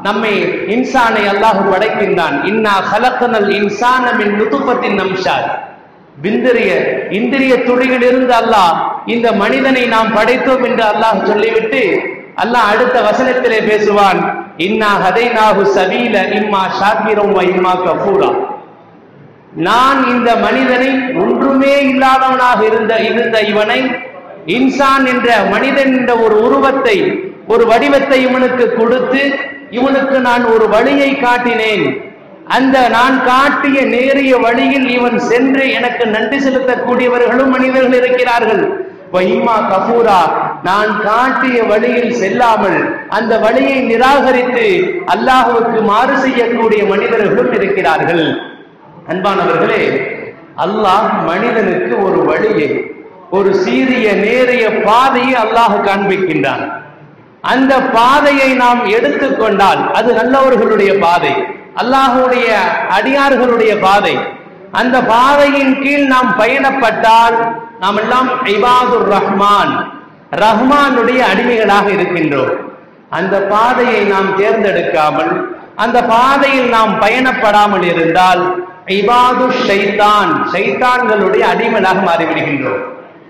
நம்மை இன்சானை அல்லாஹ் படைக்கின்றான் இன்னா ஹலக்கனல் இன்சான மின் நுதுபத்தின் நம்ஷார் விந்திரிய இந்திரிய துளியில் இருந்து அல்லாஹ் இந்த மனிதனை நாம் படைத்தோம் என்று அல்லாஹ் சொல்லிவிட்டு அல்லாஹ் அடுத்த வசனத்திலே பேசுவான் இன்னா ஹதைநாஹு சபீல இம்மா ஷாக்கிரம் இம்மா கஃபூரா நான் இந்த மனிதனை ஒன்றுமே இல்லாதவனாக இருந்த இருந்த இவனை இன்சான் என்ற மனிதன் என்ற ஒரு உருவத்தை ஒரு வடிவத்தை இவனுக்கு கொடுத்து இவனுக்கு நான் ஒரு வழியை காட்டினேன் அந்த நான் காட்டிய நேரிய வழியில் இவன் சென்று எனக்கு நன்றி செலுத்தக்கூடியவர்களும் மனிதர்கள் இருக்கிறார்கள் வைமா கபூரா நான் காட்டிய வழியில் செல்லாமல் அந்த வழியை நிராகரித்து அல்லாஹுவுக்கு மாறு செய்யக்கூடிய மனிதர்களும் இருக்கிறார்கள் அன்பானவர்களே அல்லாஹ் மனிதனுக்கு ஒரு வழியை ஒரு சீரிய நேரிய பாதையை அல்லாஹ் காண்பிக்கின்றான் அந்த பாதையை நாம் எடுத்துக்கொண்டால் அது நல்லவர்களுடைய பாதை அல்லாஹுடைய அடியார்களுடைய பாதை அந்த பாதையின் கீழ் நாம் பயணப்பட்டால் நாம் எல்லாம் இபாதுர் ரஹ்மான் ரஹ்மானுடைய அடிமைகளாக இருக்கின்றோம் அந்த பாதையை நாம் தேர்ந்தெடுக்காமல் அந்த பாதையில் நாம் பயணப்படாமல் இருந்தால் ஐபாது ஷைத்தான் ஷைத்தான்களுடைய அடிமைகளாக மாறிவிடுகின்றோம்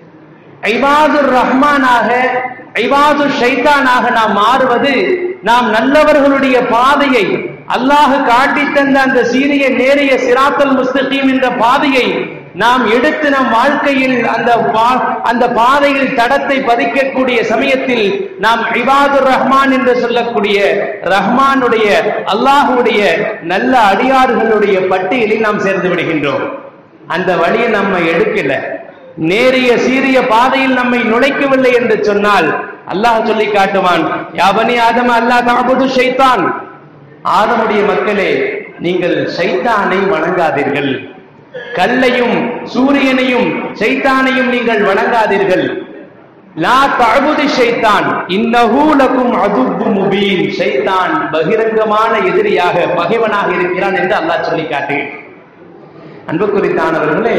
ஐபாதுர் ரஹ்மானாக ஐபாது ஷைத்தானாக நாம் மாறுவது நாம் நல்லவர்களுடைய பாதையை அல்லாஹ் காட்டி தந்த அந்த சீரிய நேரிய சிராத்தல் முஸ்தகீம் என்ற பாதையை நாம் எடுத்து நம் வாழ்க்கையில் அந்த பா- அந்த பாதையில் தடத்தை பதிக்கக்கூடிய சமயத்தில் நாம் இபாதுர் ரஹ்மான் என்று சொல்லக்கூடிய ரஹ்மானுடைய அல்லாஹுடைய நல்ல அடியார்களுடைய பட்டியலில் நாம் சேர்ந்து விடுகின்றோம் அந்த வழியை நம்ம எடுக்கல நேரிய சீரிய பாதையில் நம்மை நுழைக்கவில்லை என்று சொன்னால் அல்லாஹ் சொல்லி காட்டுவான் யாவனி ஆதம அல்லாஹ் தாபுது ஷைத்தான் ஆதமுடைய மக்களே நீங்கள் ஷைத்தானை வணங்காதீர்கள் கல்லையும் சூரியனையும் ஷைத்தானையும் நீங்கள் வணங்காதீர்கள் லா தஅபுதி ஷைத்தான் இன்னஹு லக்கும் அதுப்பு முபீன் ஷைத்தான் பகிரங்கமான எதிரியாக பகைவனாக இருக்கிறான் என்று அல்லாஹ் சொல்லி காட்டுகிறான் அன்பு குறித்தானவர்களே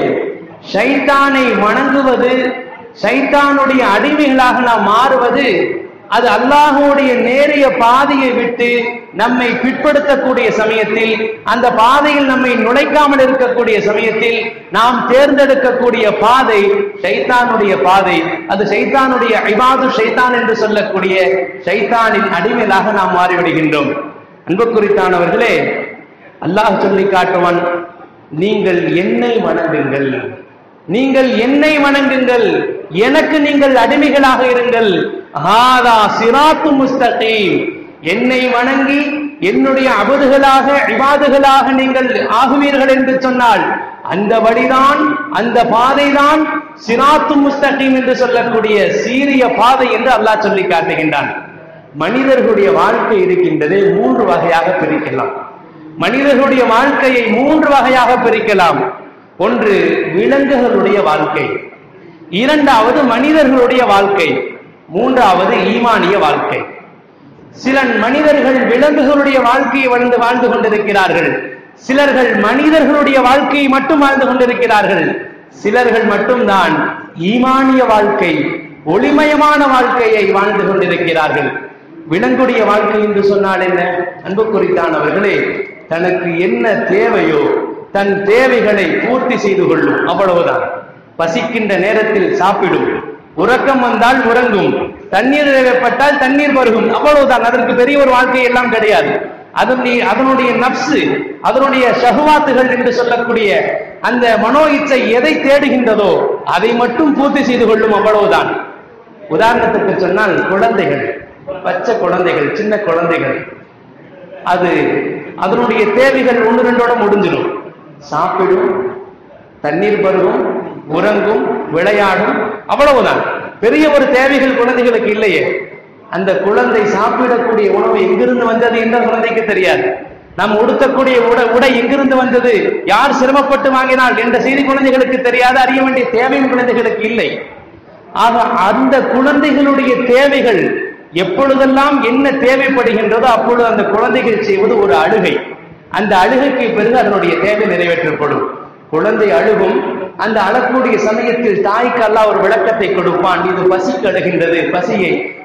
ஷைத்தானை வணங்குவது ஷைத்தானுடைய அடிமைகளாக நாம் மாறுவது அது அல்லாஹுடைய நேரிய பாதையை விட்டு நம்மை பிற்படுத்தக்கூடிய சமயத்தில் அந்த பாதையில் நம்மை நுழைக்காமல் இருக்கக்கூடிய சமயத்தில் நாம் தேர்ந்தெடுக்கக்கூடிய பாதை ஷைத்தானுடைய பாதை அது ஷைத்தானுடைய ஐபாது ஷைத்தான் என்று சொல்லக்கூடிய ஷைத்தானின் அடிமைகளாக நாம் மாறிவிடுகின்றோம் அன்பு குறித்தானவர்களே அல்லாஹ் சொல்லி காட்டுவான் நீங்கள் என்னை வணங்குங்கள் நீங்கள் என்னை வணங்குங்கள் எனக்கு நீங்கள் அடிமைகளாக இருங்கள் ஹாதா சிராத்து முஸ்தகீம் என்னை வணங்கி என்னுடைய அபதுகளாக இபாதுகளாக நீங்கள் ஆகுவீர்கள் என்று சொன்னால் அந்த வழிதான் அந்த பாதைதான் சிராத்து முஸ்தகீம் என்று சொல்லக்கூடிய சீரிய பாதை என்று அல்லாஹ் சொல்லி காட்டுகின்றான் மனிதர்களுடைய வாழ்க்கை இருக்கின்றதை மூன்று வகையாக பிரிக்கலாம் மனிதர்களுடைய வாழ்க்கையை மூன்று வகையாக பிரிக்கலாம் ஒன்று விலங்குகளுடைய வாழ்க்கை இரண்டாவது மனிதர்களுடைய வாழ்க்கை மூன்றாவது ஈமானிய வாழ்க்கை சில மனிதர்கள் விலங்குகளுடைய வாழ்க்கையை வாழ்ந்து வாழ்ந்து கொண்டிருக்கிறார்கள் சிலர்கள் மனிதர்களுடைய வாழ்க்கையை மட்டும் வாழ்ந்து கொண்டிருக்கிறார்கள் சிலர்கள் மட்டும்தான் ஈமானிய வாழ்க்கை ஒளிமயமான வாழ்க்கையை வாழ்ந்து கொண்டிருக்கிறார்கள் விலங்குடைய வாழ்க்கை என்று சொன்னால் என்ன அன்பு குறித்தானவர்களே தனக்கு என்ன தேவையோ தன் தேவைகளை பூர்த்தி செய்து கொள்ளும் அவ்வளவுதான் பசிக்கின்ற நேரத்தில் சாப்பிடும் உறக்கம் வந்தால் உறங்கும் தண்ணீர் தேவைப்பட்டால் தண்ணீர் பருகும் அவ்வளவுதான் அதற்கு பெரிய ஒரு வாழ்க்கை எல்லாம் கிடையாது அதனுடைய அதனுடைய நப்சு அதனுடைய ஷஹுவாத்துகள் என்று சொல்லக்கூடிய அந்த மனோ இச்சை எதை தேடுகின்றதோ அதை மட்டும் பூர்த்தி செய்து கொள்ளும் அவ்வளவுதான் உதாரணத்துக்கு சொன்னால் குழந்தைகள் பச்சை குழந்தைகள் சின்ன குழந்தைகள் அது அதனுடைய தேவைகள் ஒன்று ரெண்டோட முடிஞ்சிடும் சாப்பிடும் தண்ணீர் பருகும் உறங்கும் விளையாடும் அவ்வளவுதான் பெரிய ஒரு தேவைகள் குழந்தைகளுக்கு இல்லையே அந்த குழந்தை சாப்பிடக்கூடிய உணவு எங்கிருந்து வந்தது என்ற குழந்தைக்கு தெரியாது நாம் உடுத்தக்கூடிய உடை உடை எங்கிருந்து வந்தது யார் சிரமப்பட்டு வாங்கினால் என்ற செய்தி குழந்தைகளுக்கு தெரியாது அறிய வேண்டிய தேவையும் குழந்தைகளுக்கு இல்லை ஆக அந்த குழந்தைகளுடைய தேவைகள் எப்பொழுதெல்லாம் என்ன தேவைப்படுகின்றதோ அப்பொழுது அந்த குழந்தைகள் செய்வது ஒரு அழுகை அந்த அழுகைக்கு பிறகு அதனுடைய தேவை நிறைவேற்றப்படும் குழந்தை அழுகும் அந்த அழக்கூடிய சமயத்தில் தாய்க்கு அல்லாஹ் ஒரு விளக்கத்தை கொடுப்பான் இது பசிக்கு அழுகின்றது பசியை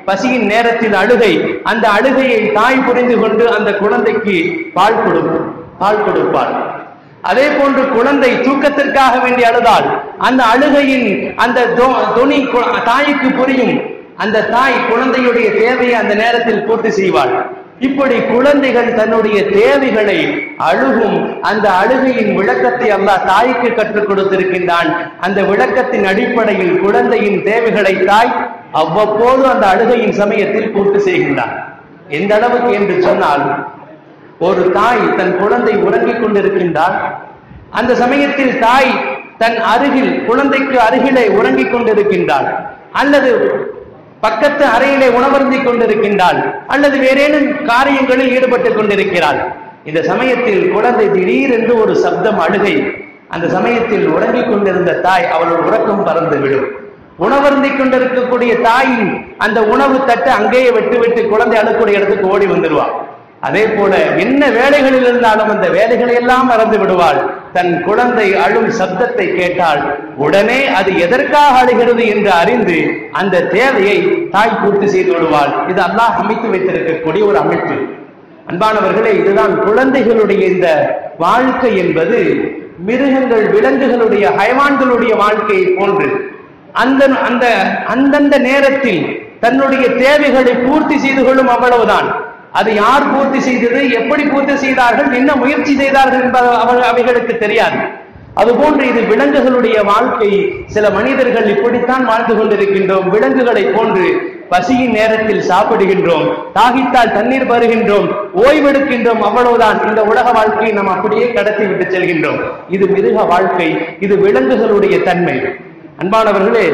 பசியின் நேரத்தில் அழுகை அந்த அழுகையை தாய் புரிந்து கொண்டு அந்த குழந்தைக்கு பால் கொடுக்கும் பால் கொடுப்பாள் அதே போன்று குழந்தை தூக்கத்திற்காக வேண்டி அழுதால் அந்த அழுகையின் அந்த தொ- தொனி கு- தாய்க்கு புரியும் அந்த தாய் குழந்தையுடைய தேவையை அந்த நேரத்தில் பூர்த்தி செய்வாள் இப்படி குழந்தைகள் தன்னுடைய தேவைகளை அழுகும் அந்த அழுகையின் விளக்கத்தை அல்லாஹ் தாய்க்கு கற்றுக் கொடுத்திருக்கின்றான் அந்த விளக்கத்தின் அடிப்படையில் குழந்தையின் தேவைகளை தாய் அவ்வப்போது அந்த அழுகையின் சமயத்தில் பூர்த்தி செய்கின்றான் எந்த அளவுக்கு என்று சொன்னால் ஒரு தாய் தன் குழந்தை உறங்கிக் கொண்டிருக்கின்றால் அந்த சமயத்தில் தாய் தன் அருகில் குழந்தைக்கு அருகிலே உறங்கிக் கொண்டிருக்கின்றாள் அல்லது பக்கத்து அறையிலே உணவருந்திக் கொண்டிருக்கின்றாள் அல்லது வேறேனும் காரியங்களில் ஈடுபட்டுக் கொண்டிருக்கிறாள் இந்த சமயத்தில் குழந்தை திடீரென்று ஒரு சப்தம் அழுகை அந்த சமயத்தில் உறங்கிக் கொண்டிருந்த தாய் அவளோட உறக்கம் பறந்து விடும் உணவருந்திக் கொண்டிருக்கக்கூடிய தாயின் அந்த உணவு தட்டு அங்கேயே விட்டுவிட்டு குழந்தை அழுக்கூடிய இடத்துக்கு ஓடி வந்துடுவாள் அதே போல என்ன வேலைகளில் இருந்தாலும் அந்த வேலைகளை எல்லாம் மறந்து விடுவாள் தன் குழந்தை அழும் சப்தத்தை கேட்டால் உடனே அது எதற்காக அழுகிறது என்று அறிந்து அந்த தேவையை தாய் பூர்த்தி செய்து விடுவாள் இது அல்லாஹ் அமைத்து வைத்திருக்கக்கூடிய ஒரு அமைப்பு அன்பானவர்களே இதுதான் குழந்தைகளுடைய இந்த வாழ்க்கை என்பது மிருகங்கள் விலங்குகளுடைய ஹயவான்களுடைய வாழ்க்கையை போன்று அந்த அந்த அந்தந்த நேரத்தில் தன்னுடைய தேவைகளை பூர்த்தி செய்து கொள்ளும் அவ்வளவுதான் அது யார் பூர்த்தி செய்தது எப்படி பூர்த்தி செய்தார்கள் என்ன முயற்சி செய்தார்கள் என்பது அவ- அவைகளுக்கு தெரியாது அதுபோன்று இது விலங்குகளுடைய வாழ்க்கை சில மனிதர்கள் இப்படித்தான் வாழ்ந்து கொண்டிருக்கின்றோம் விலங்குகளை போன்று பசியின் நேரத்தில் சாப்பிடுகின்றோம் தாகித்தால் தண்ணீர் பருகின்றோம் ஓய்வெடுக்கின்றோம் அவ்வளவுதான் இந்த உலக வாழ்க்கையை நாம் அப்படியே கடத்தி விட்டு செல்கின்றோம் இது மிருக வாழ்க்கை இது விலங்குகளுடைய தன்மை அன்பானவர்களே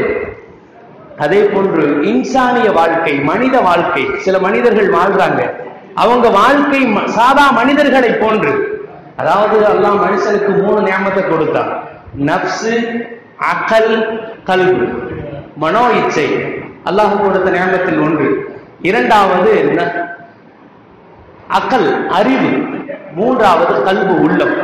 அதே போன்று இன்சானிய வாழ்க்கை மனித வாழ்க்கை சில மனிதர்கள் வாழ்றாங்க அவங்க வாழ்க்கை ம- சாதா மனிதர்களை போன்று அதாவது அல்லாஹ் மனுஷனுக்கு மூணு நியமத்தை கொடுத்தான் நப்சு அகல் கல்வி மனோ இச்சை அல்லாஹ் கொடுத்த நியமத்தில் ஒன்று இரண்டாவது ந- அக்கல் அறிவு மூன்றாவது கல்வு உள்ளம்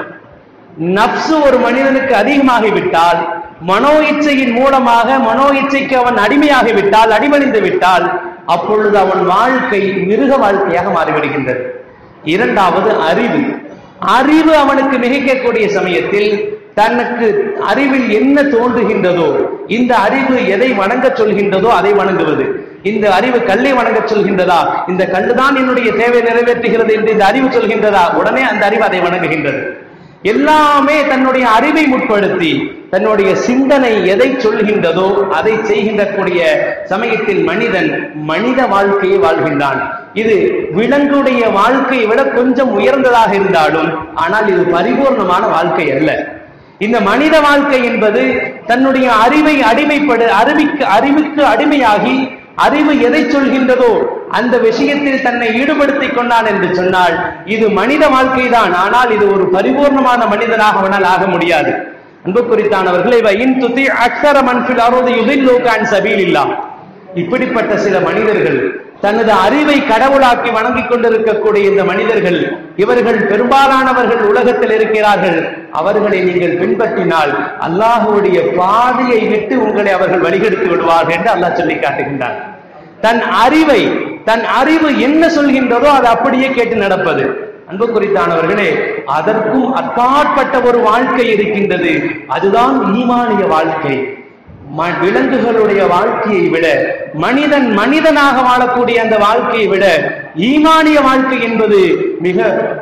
நப்சு ஒரு மனிதனுக்கு அதிகமாகிவிட்டால் மனோ இச்சையின் மூலமாக மனோ இச்சைக்கு அவன் அடிமையாகிவிட்டால் அடிமணிந்து விட்டால் அப்பொழுது அவன் வாழ்க்கை மிருக வாழ்க்கையாக மாறிவிடுகின்றது இரண்டாவது அறிவு அறிவு அவனுக்கு மிகைக்கக்கூடிய சமயத்தில் தனக்கு அறிவில் என்ன தோன்றுகின்றதோ இந்த அறிவு எதை வணங்கச் சொல்கின்றதோ அதை வணங்குவது இந்த அறிவு கல்லை வணங்கச் சொல்கின்றதா இந்த கல்லுதான் என்னுடைய தேவை நிறைவேற்றுகிறது என்று இந்த அறிவு சொல்கின்றதா உடனே அந்த அறிவு அதை வணங்குகின்றது எல்லாமே தன்னுடைய அறிவை முற்படுத்தி தன்னுடைய சிந்தனை எதை சொல்கின்றதோ அதை செய்கின்ற கூடிய சமயத்தில் மனிதன் மனித வாழ்க்கையை வாழ்கின்றான் இது விலங்குடைய வாழ்க்கையை விட கொஞ்சம் உயர்ந்ததாக இருந்தாலும் ஆனால் இது பரிபூர்ணமான வாழ்க்கை அல்ல இந்த மனித வாழ்க்கை என்பது தன்னுடைய அறிவை அடிமைப்படு அறிவிக்கு அறிவுக்கு அடிமையாகி அறிவு எதை சொல்கின்றதோ அந்த விஷயத்தில் தன்னை ஈடுபடுத்திக் கொண்டான் என்று சொன்னால் இது மனித வாழ்க்கைதான் ஆனால் இது ஒரு பரிபூர்ணமான மனிதனாக அவனால் ஆக முடியாது அன்பு குறித்தானவர்களே இன் துதி அக்ஷர மன்பில் அறுபது யுதில்லோகான் சபீலில்லா இப்படிப்பட்ட சில மனிதர்கள் தனது அறிவை கடவுளாக்கி வணங்கிக் கொண்டிருக்கக்கூடிய இந்த மனிதர்கள் இவர்கள் பெரும்பாலானவர்கள் உலகத்தில் இருக்கிறார்கள் அவர்களை நீங்கள் பின்பற்றினால் அல்லாஹுடைய பாதையை விட்டு உங்களை அவர்கள் வழிகெடுத்து விடுவார்கள் என்று அல்லாஹ் சொல்லி காட்டுகின்றார் தன் அறிவை தன் அறிவு என்ன சொல்கின்றதோ அதை அப்படியே கேட்டு நடப்பது அன்பு குறித்தானவர்களே அதற்கும் அப்பாற்பட்ட ஒரு வாழ்க்கை இருக்கின்றது அதுதான் ஈமானிய வாழ்க்கை ம- விலங்குகளுடைய வாழ்க்கையை விட மனிதன் மனிதனாக வாழக்கூடிய அந்த வாழ்க்கையை விட ஈமானிய வாழ்க்கை என்பது மிக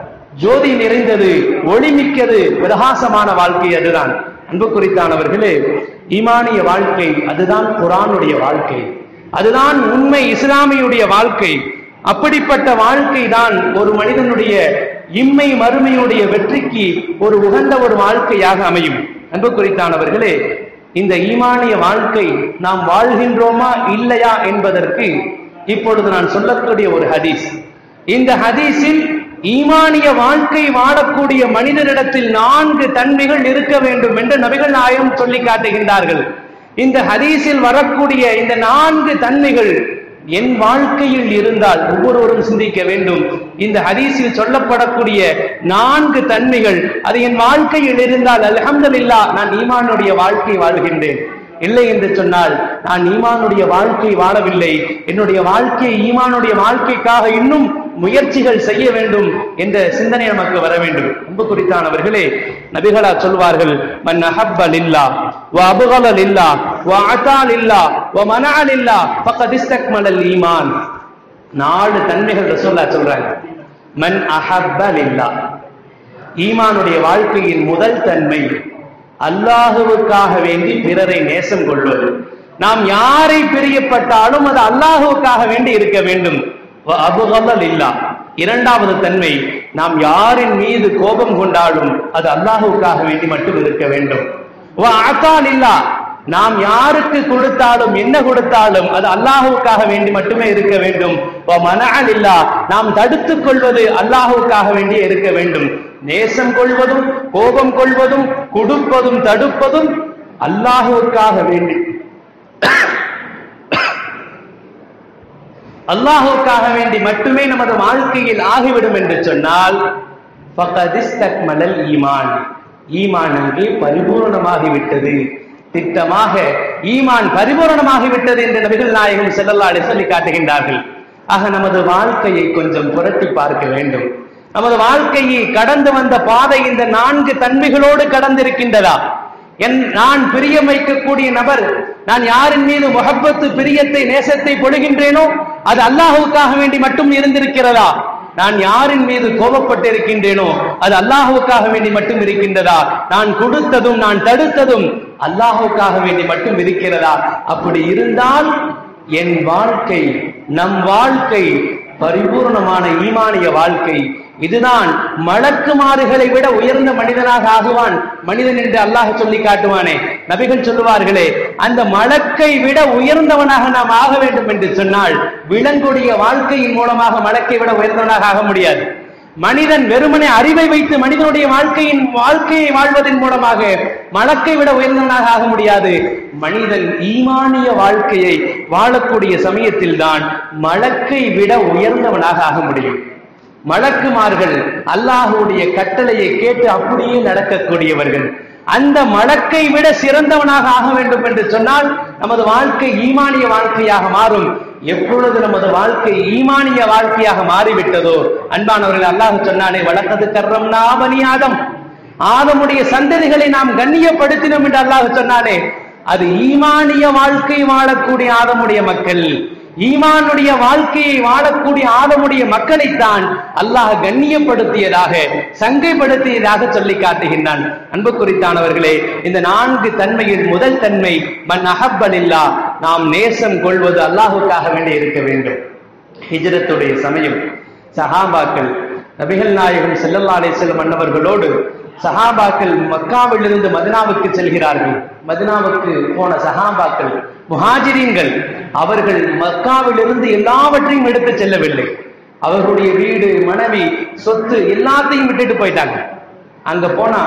ஜோதி நிறைந்தது ஒளிமிக்கது பிரகாசமான வாழ்க்கை அதுதான் அன்பு குறித்தானவர்களே ஈமானிய வாழ்க்கை அதுதான் குரானுடைய வாழ்க்கை அதுதான் உண்மை இஸ்லாமியுடைய வாழ்க்கை அப்படிப்பட்ட வாழ்க்கை தான் ஒரு மனிதனுடைய இம்மை மறுமையுடைய வெற்றிக்கு ஒரு உகந்த ஒரு வாழ்க்கையாக அமையும் அன்பு குறித்தானவர்களே இந்த ஈமானிய வாழ்க்கை நாம் வாழ்கின்றோமா இல்லையா என்பதற்கு இப்பொழுது நான் சொல்லக்கூடிய ஒரு ஹதீஸ் இந்த ஹதீஸில் ஈமானிய வாழ்க்கை வாழக்கூடிய மனிதனிடத்தில் நான்கு தன்மைகள் இருக்க வேண்டும் என்று நபிகள் நாயம் சொல்லி காட்டுகின்றார்கள் இந்த ஹதீஸில் வரக்கூடிய இந்த நான்கு தன்மைகள் என் வாழ்க்கையில் இருந்தால் ஒவ்வொருவரும் சிந்திக்க வேண்டும் இந்த ஹதீஸில் சொல்லப்படக்கூடிய நான்கு தன்மைகள் அது என் வாழ்க்கையில் இருந்தால் அல்ஹம்துலில்லாஹ் நான் ஈமானுடைய வாழ்க்கை வாழ்கின்றேன் இல்லை என்று சொன்னால் நான் ஈமானுடைய வாழ்க்கை வாழவில்லை என்னுடைய வாழ்க்கையை ஈமானுடைய வாழ்க்கைக்காக இன்னும் முயற்சிகள் செய்ய வேண்டும் என்ற சிந்தனை நமக்கு வர வேண்டும் அன்பு குறித்தானவர்களே நபிகளா சொல்வார்கள் மன் அஹப்ப லில்லா வ அபுகல லில்லா வ அத்தா லில்லா வ மனா லில்லா ஃபக்கத் இஸ்தக்மலல் ஈமான் நாலு தன்மைகள் ரசூல்லா சொல்றாங்க மன் அஹப்ப லில்லா ஈமானுடைய வாழ்க்கையின் முதல் தன்மை அல்லாஹுவுக்காக வேண்டி பிறரை நேசம் கொள்வது நாம் யாரை பிரியப்பட்டாலும் அது அல்லாஹுவுக்காக வேண்டி இருக்க வேண்டும் அபுகல்லல் இல்லா இரண்டாவது தன்மை நாம் யாரின் மீது கோபம் கொண்டாலும் அது அல்லாஹுவுக்காக வேண்டி மட்டும் இருக்க வேண்டும் ஆத்தால் இல்லா நாம் யாருக்கு கொடுத்தாலும் என்ன கொடுத்தாலும் அது அல்லாஹுவுக்காக வேண்டி மட்டுமே இருக்க வேண்டும் மனால் இல்லா நாம் தடுத்துக் கொள்வது அல்லாஹுவுக்காக வேண்டியே இருக்க வேண்டும் நேசம் கொள்வதும் கோபம் கொள்வதும் கொடுப்பதும் தடுப்பதும் அல்லாஹுவுக்காக வேண்டி அல்லாஹுக்காக வேண்டி மட்டுமே நமது வாழ்க்கையில் ஆகிவிடும் என்று சொன்னால் ஃபகதிஸ்தக்மலல் ஈமான் ஈமான் அங்கே பரிபூர்ணமாகிவிட்டது திட்டமாக ஈமான் பரிபூரணமாகிவிட்டது என்று நபிகள் நாயகம் செல்லல்லாடு சொல்லி காட்டுகின்றார்கள் ஆக நமது வாழ்க்கையை கொஞ்சம் புரட்டி பார்க்க வேண்டும் நமது வாழ்க்கையை கடந்து வந்த பாதை இந்த நான்கு தன்மைகளோடு கடந்திருக்கின்றதா என் நான் பிரியம் வைக்கக்கூடிய நபர் நான் யாரின் மீது முகப்பத்து பிரியத்தை நேசத்தை பொழுகின்றேனோ அது அல்லாஹுக்காக வேண்டி மட்டும் இருந்திருக்கிறதா நான் யாரின் மீது கோபப்பட்டிருக்கின்றேனோ அது அல்லாஹுக்காக வேண்டி மட்டும் இருக்கின்றதா நான் கொடுத்ததும் நான் தடுத்ததும் அல்லாஹுக்காக வேண்டி மட்டும் இருக்கிறதா அப்படி இருந்தால் என் வாழ்க்கை நம் வாழ்க்கை பரிபூர்ணமான ஈமானிய வாழ்க்கை இதுதான் மலக்குமாறுகளை விட உயர்ந்த மனிதனாக ஆகுவான் மனிதன் என்று அல்லாஹ் சொல்லி காட்டுவானே நபிகள் சொல்லுவார்களே அந்த மலக்கை விட உயர்ந்தவனாக நாம் ஆக வேண்டும் என்று சொன்னால் விலங்குடைய வாழ்க்கையின் மூலமாக மலக்கை விட உயர்ந்தவனாக ஆக முடியாது மனிதன் வெறுமனே அறிவை வைத்து மனிதனுடைய வாழ்க்கையின் வாழ்க்கையை வாழ்வதன் மூலமாக மலக்கை விட உயர்ந்தவனாக ஆக முடியாது மனிதன் ஈமானிய வாழ்க்கையை வாழக்கூடிய சமயத்தில் தான் மலக்கை விட உயர்ந்தவனாக ஆக முடியும் மலக்குமார்கள் அல்லாஹுடைய கட்டளையை கேட்டு அப்படியே நடக்கக்கூடியவர்கள் அந்த மலக்கை விட சிறந்தவனாக ஆக வேண்டும் என்று சொன்னால் நமது வாழ்க்கை ஈமானிய வாழ்க்கையாக மாறும் எப்பொழுது நமது வாழ்க்கை ஈமானிய வாழ்க்கையாக மாறிவிட்டதோ அன்பானவர்கள் அல்லாஹ் சொன்னானே வழக்கது கர்றம் நாபனி ஆதம் ஆதமுடைய சந்ததிகளை நாம் கண்ணியப்படுத்தினோம் என்று அல்லாஹ் சொன்னானே அது ஈமானிய வாழ்க்கை வாழக்கூடிய ஆதமுடைய மக்கள் ஈமானுடைய வாழ்க்கையை வாழக்கூடிய ஆதமுடைய மக்களைத்தான் அல்லாஹ் கண்ணியப்படுத்தியதாக சங்கைப்படுத்தியதாக சொல்லி காட்டுகின்றான் அன்பு குறித்தானவர்களே இந்த நான்கு தன்மையில் முதல் தன்மை மன் அகப்பனில்லா நாம் நேசம் கொள்வது அல்லாஹுக்காக வேண்டி இருக்க வேண்டும் ஹிஜரத்துடைய சமயம் சஹாபாக்கள் நபிகள் நாயகம் செல்லல்லா அலிசல்லம் மன்னவர்களோடு சஹாபாக்கள் மக்காவிலிருந்து மதினாவுக்கு செல்கிறார்கள் மதினாவுக்கு போன சஹாபாக்கள் முஹாஜிரீன்கள் அவர்கள் மக்காவிலிருந்து எல்லாவற்றையும் எடுத்து செல்லவில்லை அவர்களுடைய வீடு மனைவி சொத்து எல்லாத்தையும் விட்டுட்டு போயிட்டாங்க அங்க போனா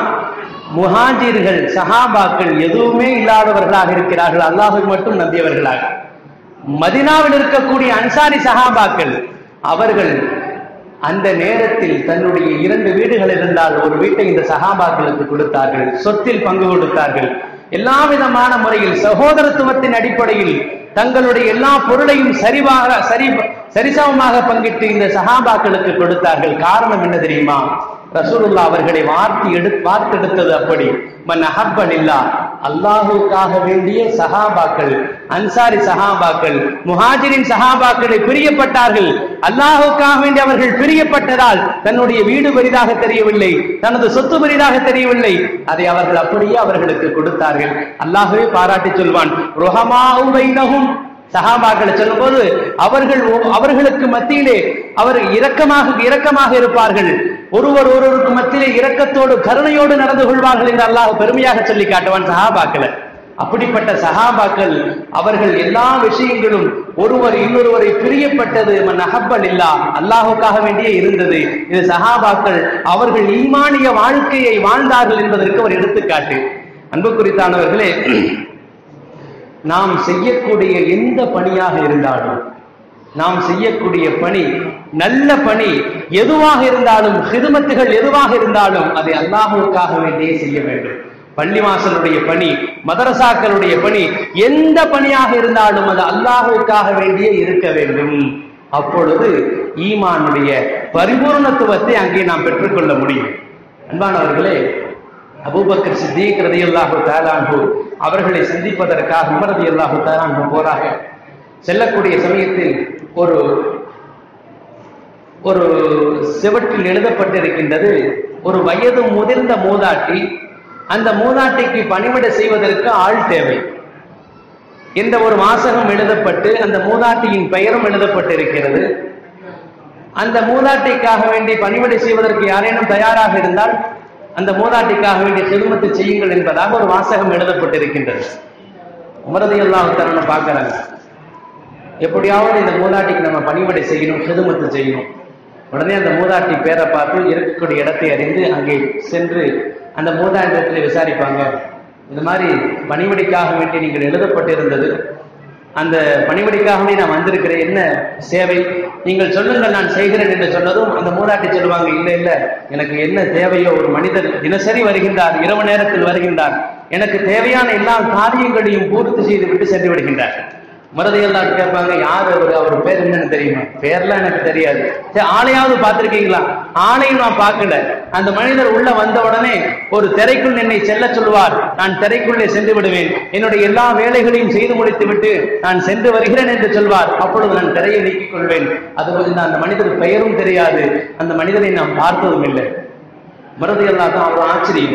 முஹாஜிர்கள் சஹாபாக்கள் எதுவுமே இல்லாதவர்களாக இருக்கிறார்கள் அல்லாஹை மட்டும் நம்பியவர்களாக மதினாவில் இருக்கக்கூடிய அன்சாரி சஹாபாக்கள் அவர்கள் அந்த நேரத்தில் தன்னுடைய இரண்டு வீடுகள் இருந்தால் ஒரு வீட்டை இந்த சகாபாக்களுக்கு கொடுத்தார்கள் சொத்தில் பங்கு கொடுத்தார்கள் எல்லா விதமான முறையில் சகோதரத்துவத்தின் அடிப்படையில் தங்களுடைய எல்லா பொருளையும் சரிவாக சரி சரிசமமாக பங்கிட்டு இந்த சகாபாக்களுக்கு கொடுத்தார்கள் காரணம் என்ன தெரியுமா ரசூலுல்லா அவர்களை வார்த்தை எடு வார்த்தெடுத்தது அப்படி மன் அஹப்பன் இல்லா அல்லாஹுக்காக வேண்டிய சஹாபாக்கள் அன்சாரி சஹாபாக்கள் முஹாஜிரின் சஹாபாக்களை பிரியப்பட்டார்கள் அல்லாஹுக்காக வேண்டி அவர்கள் பிரியப்பட்டதால் தன்னுடைய வீடு பெரிதாக தெரியவில்லை தனது சொத்து பெரிதாக தெரியவில்லை அதை அவர்கள் அப்படியே அவர்களுக்கு கொடுத்தார்கள் அல்லாஹுவே பாராட்டி சொல்வான் ருஹமாவும் சஹாபாக்களை சொல்லும்போது அவர்கள் அவர்களுக்கு மத்தியிலே அவர் இரக்கமாக இரக்கமாக இருப்பார்கள் ஒருவர் ஒருவருக்கு மத்தியிலே இரக்கத்தோடு கருணையோடு நடந்து கொள்வார்கள் என்று அல்லாஹ் பெருமையாக சொல்லி காட்டுவான் சஹாபாக்களை அப்படிப்பட்ட சஹாபாக்கள் அவர்கள் எல்லா விஷயங்களும் ஒருவர் இன்னொருவரை பிரியப்பட்டது நகப்பல் இல்லா அல்லாஹுக்காக வேண்டியே இருந்தது இது சஹாபாக்கள் அவர்கள் ஈமானிய வாழ்க்கையை வாழ்ந்தார்கள் என்பதற்கு ஒரு எடுத்துக்காட்டு அன்பு குறித்தானவர்களே நாம் செய்யக்கூடிய எந்த பணியாக இருந்தாலும் நாம் செய்யக்கூடிய பணி நல்ல பணி எதுவாக இருந்தாலும் ஹிதுமத்துகள் எதுவாக இருந்தாலும் அதை அல்லாஹுக்காக வேண்டியே செய்ய வேண்டும் பள்ளிவாசலுடைய பணி மதரசாக்களுடைய பணி எந்த பணியாக இருந்தாலும் அது அல்லாஹுக்காக வேண்டியே இருக்க வேண்டும் அப்பொழுது ஈமானுடைய பரிபூர்ணத்துவத்தை அங்கே நாம் பெற்றுக்கொள்ள முடியும் அன்பானவர்களே அபூபக்கர் சித்திக் ரதியல்லாஹு தாலான்பு அவர்களை சந்திப்பதற்காக உமர் ரதியல்லாஹு தாலான்பு போறாக செல்லக்கூடிய சமயத்தில் ஒரு ஒரு செவற்றில் எழுதப்பட்டிருக்கின்றது ஒரு வயது முதிர்ந்த மூதாட்டி அந்த மூதாட்டிக்கு பணிவிட செய்வதற்கு ஆள் தேவை என்ற ஒரு வாசகம் எழுதப்பட்டு அந்த மூதாட்டியின் பெயரும் எழுதப்பட்டிருக்கிறது அந்த மூதாட்டிக்காக வேண்டி பணிவிடை செய்வதற்கு யாரேனும் தயாராக இருந்தால் அந்த மூதாட்டிக்காக வேண்டிய செதுமத்தை செய்யுங்கள் என்பதாக ஒரு வாசகம் எழுதப்பட்டிருக்கின்றது உமரதி எல்லாம் தரணும் பார்க்கறாங்க எப்படியாவது இந்த மூதாட்டிக்கு நம்ம பணிவிடை செய்யணும் செதுமத்து செய்யணும் உடனே அந்த மூதாட்டி பேரை பார்த்து இருக்கக்கூடிய இடத்தை அறிந்து அங்கே சென்று அந்த மூதாட்டிடத்தில் விசாரிப்பாங்க இந்த மாதிரி பணிவிடைக்காக வேண்டி நீங்கள் எழுதப்பட்டிருந்தது அந்த பணிவிடைக்காகவே நான் வந்திருக்கிறேன் என்ன சேவை நீங்கள் சொல்லுங்கள் நான் செய்கிறேன் என்று சொன்னதும் அந்த மூதாட்டி சொல்லுவாங்க இல்லை இல்லை எனக்கு என்ன தேவையோ ஒரு மனிதர் தினசரி வருகின்றார் இரவு நேரத்தில் வருகின்றார் எனக்கு தேவையான எல்லா காரியங்களையும் பூர்த்தி செய்து விட்டு சென்று விடுகின்றார் மருதையெல்லாம் கேட்பாங்க யார் அவர் அவர் பேர் என்னன்னு தெரியுமா பேர்லாம் எனக்கு தெரியாது சரி ஆளையாவது பார்த்திருக்கீங்களா ஆளையும் நான் பார்க்கல அந்த மனிதர் உள்ள வந்த உடனே ஒரு திரைக்குள் என்னை செல்ல சொல்லுவார் நான் திரைக்குள்ளே சென்று விடுவேன் என்னுடைய எல்லா வேலைகளையும் செய்து முடித்து விட்டு நான் சென்று வருகிறேன் என்று சொல்வார் அப்பொழுது நான் திரையை நீக்கிக் கொள்வேன் அது இந்த அந்த மனிதர் பெயரும் தெரியாது அந்த மனிதரை நாம் பார்த்ததும் இல்லை மருதையெல்லாம் தான் அவ்வளவு ஆச்சரியம்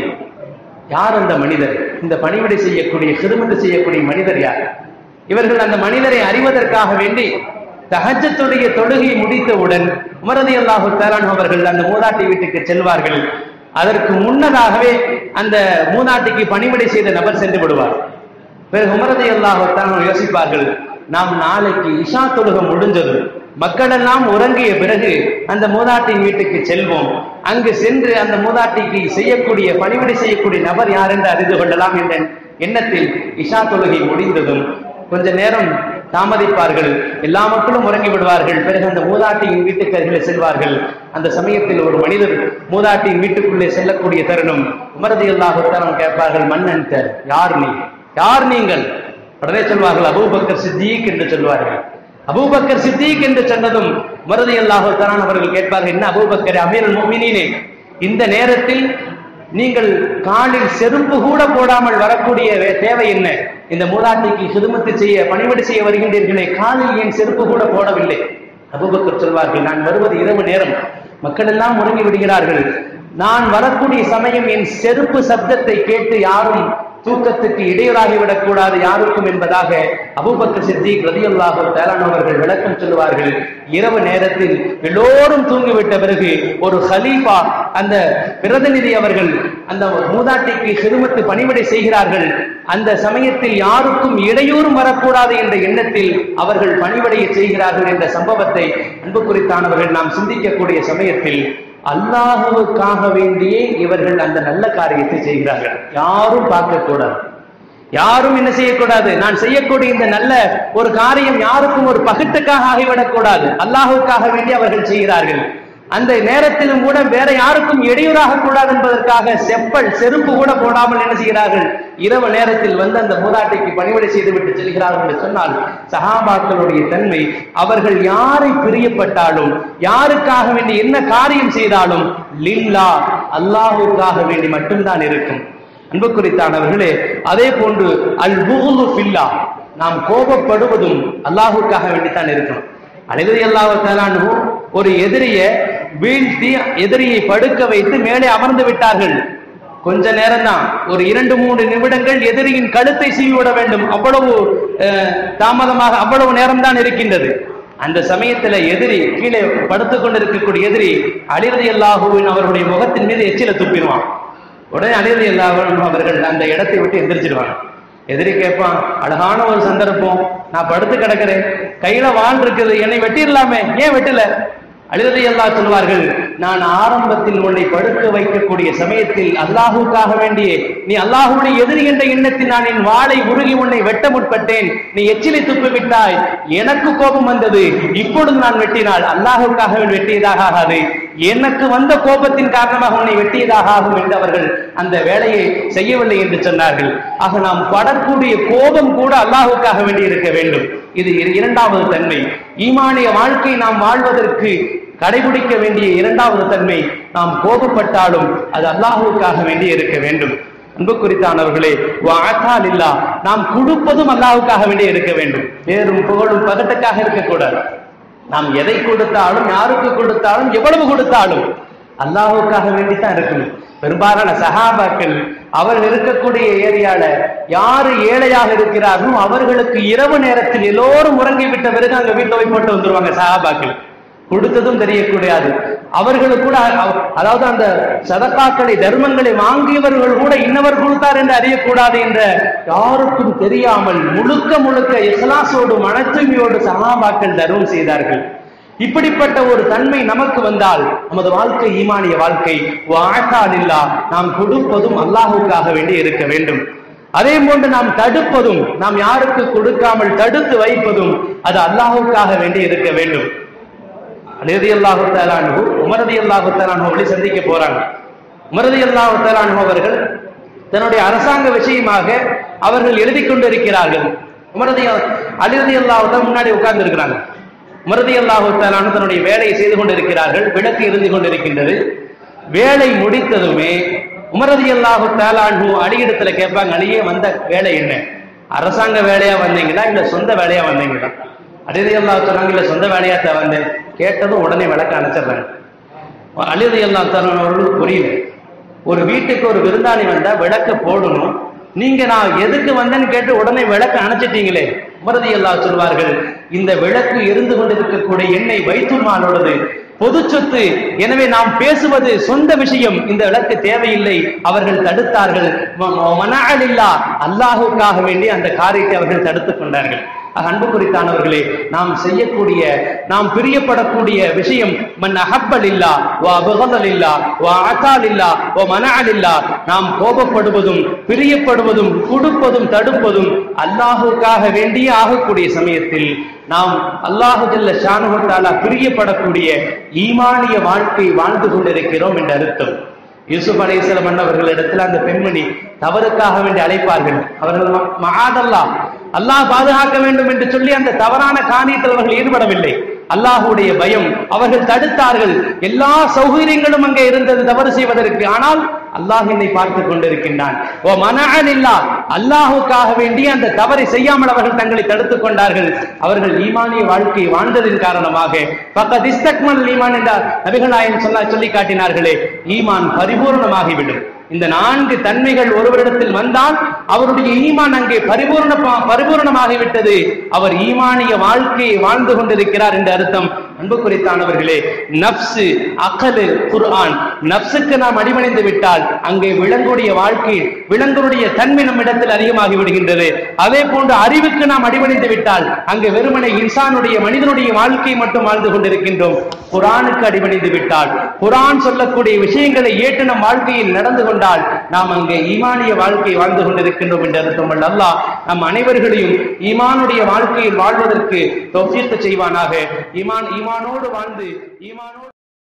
யார் அந்த மனிதர் இந்த பணிவிடை செய்யக்கூடிய சிறுமத்து செய்யக்கூடிய மனிதர் யார் இவர்கள் அந்த மனிதரை அறிவதற்காக வேண்டி தஹஜத்துடைய தொழுகை முடித்தவுடன் உமரதி அல்லாஹு தலான் அவர்கள் அந்த மூதாட்டி வீட்டுக்கு செல்வார்கள் அதற்கு முன்னதாகவே அந்த மூதாட்டிக்கு பணிவிடை செய்த நபர் சென்று விடுவார் பிறகு உமரதி அல்லாஹு தலான் யோசிப்பார்கள் நாம் நாளைக்கு இஷா தொழுகை முடிஞ்சது மக்களெல்லாம் உறங்கிய பிறகு அந்த மூதாட்டியின் வீட்டுக்கு செல்வோம் அங்கு சென்று அந்த மூதாட்டிக்கு செய்யக்கூடிய பணிவிடை செய்யக்கூடிய நபர் யார் என்று அறிந்து கொள்ளலாம் என்ற எண்ணத்தில் இஷா தொழுகை முடிந்ததும் கொஞ்ச நேரம் தாமதிப்பார்கள் எல்லா மக்களும் உறங்கி விடுவார்கள் பிறகு அந்த மூதாட்டியின் வீட்டுக்கு அருகிலே செல்வார்கள் அந்த சமயத்தில் ஒரு மனிதர் மூதாட்டியின் வீட்டுக்குள்ளே செல்லக்கூடிய தருணம் உமரதி அல்லாஹுத்தரம் கேட்பார்கள் மன்னன் யார் நீ யார் நீங்கள் உடனே சொல்வார்கள் அபூபக்கர் சித்திக் என்று சொல்வார்கள் அபூபக்கர் சித்திக் என்று சொன்னதும் மருதி அல்லாஹு தரான் அவர்கள் கேட்பார்கள் என்ன அபூபக்கர் அமீரல் முஃமினீனே இந்த நேரத்தில் நீங்கள் காலில் செருப்பு கூட போடாமல் வரக்கூடிய வே- தேவை என்ன இந்த மூதாட்டிக்கு சுதுமத்து செய்ய பணிவிடை செய்ய வருகின்றீர்களே காலில் ஏன் செருப்பு கூட போடவில்லை அபூபக்கர் சொல்வார்கள் நான் வருவது இரவு நேரம் மக்கள் எல்லாம் உறங்கி விடுகிறார்கள் நான் வரக்கூடிய சமயம் என் செருப்பு சப்தத்தை கேட்டு யாரும் தூக்கத்துக்கு இடையூறாகிவிடக் கூடாது யாருக்கும் என்பதாக அபூபக்கர் சித்திக் ரதியுல்லாஹு அவர்கள் விளக்கம் சொல்லுவார்கள் இரவு நேரத்தில் எல்லோரும் தூங்கிவிட்ட பிறகு ஒரு ஹலீஃபா அந்த பிரதிநிதி அவர்கள் அந்த மூதாட்டிக்கு சிறுமத்து பணிவிடை செய்கிறார்கள் அந்த சமயத்தில் யாருக்கும் இடையூறும் வரக்கூடாது என்ற எண்ணத்தில் அவர்கள் பணிவிடையை செய்கிறார்கள் என்ற சம்பவத்தை அன்பு குறித்தானவர்கள் நாம் சிந்திக்கக்கூடிய சமயத்தில் அல்லாஹுவுக்காக வேண்டியே இவர்கள் அந்த நல்ல காரியத்தை செய்கிறார்கள் யாரும் பார்க்கக்கூடாது யாரும் என்ன செய்யக்கூடாது நான் செய்யக்கூடிய இந்த நல்ல ஒரு காரியம் யாருக்கும் ஒரு பகட்டுக்காக ஆகிவிடக் அல்லாஹுக்காக வேண்டி அவர்கள் செய்கிறார்கள் அந்த நேரத்திலும் கூட வேற யாருக்கும் இடையூறாக கூடாது என்பதற்காக செப்பல் செருப்பு கூட போடாமல் என்ன செய்கிறார்கள் இரவு நேரத்தில் வந்து அந்த மூதாட்டிக்கு பணிவிடை செய்துவிட்டு செல்கிறார்கள் என்று சொன்னால் சஹாபாக்களுடைய தன்மை அவர்கள் யாரை பிரியப்பட்டாலும் யாருக்காக வேண்டி என்ன காரியம் செய்தாலும் லில்லா அல்லாஹுக்காக வேண்டி மட்டும்தான் இருக்கும் அன்பு குறித்தானவர்களே அதே போன்று அல் புகுலு ஃபில்லா நாம் கோபப்படுவதும் அல்லாஹுக்காக வேண்டித்தான் இருக்கணும் அழுகை அல்லாஹு ஒரு எதிரிய வீழ்த்தி எதிரியை படுக்க வைத்து மேலே அமர்ந்து விட்டார்கள் கொஞ்ச நேரம் தான் ஒரு இரண்டு மூன்று நிமிடங்கள் எதிரியின் கழுத்தை சீவிவிட வேண்டும் அவ்வளவு அஹ், தாமதமாக அவ்வளவு நேரம் தான் இருக்கின்றது அந்த சமயத்துல எதிரி கீழே படுத்துக் கொண்டிருக்கக்கூடிய எதிரி அலிரதி அல்லாஹுவின் அவர்களுடைய முகத்தின் மீது எச்சில துப்பிடுவான் உடனே அலிரதி அல்லாஹுவின் அவர்கள் அந்த இடத்தை விட்டு எந்திரிச்சிடுவாங்க எதிரி கேட்பான் அழகான ஒரு சந்தர்ப்பம் நான் படுத்து கிடக்கிறேன் கையில வாள் இருக்குது என்னை வெட்டிடலாமே ஏன் வெட்டல அழுதை அல்லா சொல்வார்கள் நான் ஆரம்பத்தில் உன்னை படுக்க வைக்கக்கூடிய சமயத்தில் அல்லாஹுக்காக வேண்டியே நீ அல்லாஹுடைய எதிரி என்ற எண்ணத்தில் நான் என் வாளை உருகி உன்னை வெட்ட முற்பட்டேன் நீ எச்சிலை துப்பி விட்டாய் எனக்கு கோபம் வந்தது இப்பொழுது நான் வெட்டினால் அல்லாஹுக்காக வெட்டியதாக ஆகாது எனக்கு வந்த கோபத்தின் காரணமாக உன்னை வெட்டியதாக ஆகும் என்று அவர்கள் அந்த வேலையை செய்யவில்லை என்று சொன்னார்கள் ஆக நாம் படக்கூடிய கோபம் கூட அல்லாஹுக்காக வேண்டி இருக்க வேண்டும் இது இர- இரண்டாவது தன்மை ஈமானிய வாழ்க்கை நாம் வாழ்வதற்கு கடைபிடிக்க வேண்டிய இரண்டாவது தன்மை நாம் கோபப்பட்டாலும் அது அல்லாஹுக்காக வேண்டி இருக்க வேண்டும் அன்பு குறித்தானவர்களே வாத்தால் இல்லா நாம் கொடுப்பதும் அல்லாஹுக்காக வேண்டி இருக்க வேண்டும் பேரும் புகழும் பகட்டுக்காக இருக்கக்கூடாது நாம் எதை கொடுத்தாலும் யாருக்கு கொடுத்தாலும் எவ்வளவு கொடுத்தாலும் அல்லாஹுக்காக வேண்டி தான் இருக்கணும் பெரும்பாலான சஹாபாக்கள் அவர்கள் இருக்கக்கூடிய ஏரியால யாரு ஏழையாக இருக்கிறார்களோ அவர்களுக்கு இரவு நேரத்தில் எல்லோரும் உறங்கி விட்ட பிறகு அங்க வீட்டுல போய் போட்டு வந்துருவாங்க சஹாபாக்கள் கொடுத்ததும் தெரியக்கூடாது அவர்களுக்கு கூட அவ- அதாவது அந்த சதக்காக்களை தர்மங்களை வாங்கியவர்கள் கூட இன்னவர் கொடுத்தார் என்று அறியக்கூடாது என்ற யாருக்கும் தெரியாமல் முழுக்க முழுக்க இஸ்லாசோடு மன தூய்மையோடு சகாபாக்கள் தர்மம் செய்தார்கள் இப்படிப்பட்ட ஒரு தன்மை நமக்கு வந்தால் நமது வாழ்க்கை ஈமானிய வாழ்க்கை வாழால் இல்லா நாம் கொடுப்பதும் அல்லாஹுக்காக வேண்டி இருக்க வேண்டும் அதே போன்று நாம் தடுப்பதும் நாம் யாருக்கு கொடுக்காமல் தடுத்து வைப்பதும் அது அல்லாஹுக்காக வேண்டி இருக்க வேண்டும் அலிரதி அல்லாஹு தாலானு உமரதி அல்லாஹு தாலானு வழி சந்திக்க போறாங்க உமரதி அல்லாஹு தாலானு அவர்கள் தன்னுடைய அரசாங்க விஷயமாக அவர்கள் எழுதி கொண்டிருக்கிறார்கள் உமரதி அலிரதி அல்லாஹு தான் முன்னாடி உட்கார்ந்து இருக்கிறாங்க உமரதி அல்லாஹு தாலானு தன்னுடைய வேலையை செய்து கொண்டிருக்கிறார்கள் விளக்கு இருந்து கொண்டிருக்கின்றது வேலை முடித்ததுமே உமரதி அல்லாஹு தாலானு அடியிடத்துல கேட்பாங்க அழியே வந்த வேலை என்ன அரசாங்க வேலையா வந்தீங்களா இல்ல சொந்த வேலையா வந்தீங்களா அலிரதி அல்லாஹ் சொன்னாங்க இல்ல சொந்த வேலையா தான் வந்தேன் கேட்டதும் உடனே விளக்க அணைச்சிடுறாங்க அலிரதி அல்லாஹ் தரன் அவர்களுக்கு புரியல ஒரு வீட்டுக்கு ஒரு விருந்தாளி வந்தா விளக்க போடணும் நீங்க நான் எதுக்கு வந்தேன்னு கேட்டு உடனே விளக்க அணைச்சிட்டீங்களே உமரதி அல்லாஹ் சொல்வார்கள் இந்த விளக்கு எரிந்து கொண்டிருக்கக்கூடிய எண்ணெய் வைத்துல் மாலோடது பொது சொத்து எனவே நாம் பேசுவது சொந்த விஷயம் இந்த விளக்கு தேவையில்லை அவர்கள் தடுத்தார்கள் மனாலில்லா அல்லாஹுக்காக வேண்டி அந்த காரியத்தை அவர்கள் தடுத்துக் கொண்டார்கள் ஆக, அன்பு குறித்தானவர்களே நாம் செய்யக்கூடிய நாம் பிரியப்படக்கூடிய விஷயம் மன் அகப்பல் இல்லா வா அபகதல் இல்லா வா அத்தால் இல்லா வா மனால் இல்லா நாம் கோபப்படுவதும் பிரியப்படுவதும் கொடுப்பதும் தடுப்பதும் அல்லாஹுக்காக வேண்டியே ஆகக்கூடிய சமயத்தில் நாம் அல்லாஹு ஜல்ல ஷானுஹு தஆலா பிரியப்படக்கூடிய ஈமானிய வாழ்க்கை வாழ்ந்து கொண்டிருக்கிறோம் என்று அர்த்தம் யூசுப் அலைஹிஸ்ஸலாம் அண்ணவர்கள் இடத்துல அந்த பெண்மணி தவறுக்காக வேண்டி அழைப்பார்கள் அவர்கள் ம- மஆதல்லா அல்லாஹ் பாதுகாக்க வேண்டும் என்று சொல்லி அந்த தவறான காரியத்தில் அவர்கள் ஈடுபடவில்லை அல்லாஹ்வுடைய பயம் அவர்கள் தடுத்தார்கள் எல்லா சௌகரியங்களும் அங்கே இருந்தது தவறு செய்வதற்கு ஆனால் அல்லாஹ் என்னை பார்த்து கொண்டிருக்கின்றான் ஓ மனஅனில்லா அல்லாஹுக்காக வேண்டி அந்த தவறை செய்யாமல் அவர்கள் தங்களை தடுத்துக் கொண்டார்கள் அவர்கள் ஈமானிய வாழ்க்கை வாழ்ந்ததின் காரணமாக பக்கத் இஸ்தக்மல் ஈமான் என்றார் நபிகள் நாயகம் சொன்னா சொல்லி காட்டினார்களே ஈமான் பரிபூர்ணமாகிவிடும் இந்த நான்கு தன்மைகள் ஒருவரிடத்தில் வந்தால் அவருடைய ஈமான் அங்கே பரிபூர்ண பரிபூர்ணமாகிவிட்டது அவர் ஈமானிய வாழ்க்கையை வாழ்ந்து கொண்டிருக்கிறார் என்று அர்த்தம் அன்பு குறித்தானவர்களே நப்சு அகலு குர்ஆன் நப்சுக்கு நாம் அடிமணிந்து விட்டால் அங்கே விலங்குடைய வாழ்க்கை விலங்குடைய தன்மை நம்மிடத்தில் அதிகமாகி விடுகின்றது அதே போன்று அறிவுக்கு நாம் அடிமணிந்து விட்டால் அங்கே வெறுமனை இன்சானுடைய மனிதனுடைய வாழ்க்கையை மட்டும் வாழ்ந்து கொண்டிருக்கின்றோம் குரானுக்கு அடிபணிந்து விட்டால் குரான் சொல்லக்கூடிய விஷயங்களை ஏற்று நம் வாழ்க்கையில் நடந்து கொண்டால் நாம் அங்கே ஈமானிய வாழ்க்கையை வாழ்ந்து கொண்டிருக்கின்றோம் என்று அர்த்தம் அல்ல அல்லாஹ் நம் அனைவர்களையும் ஈமானுடைய வாழ்க்கையில் வாழ்வதற்கு தௌஃபீக் செய்வானாக ஈமான் ஈமானோடு வாழ்ந்து ஈமானோடு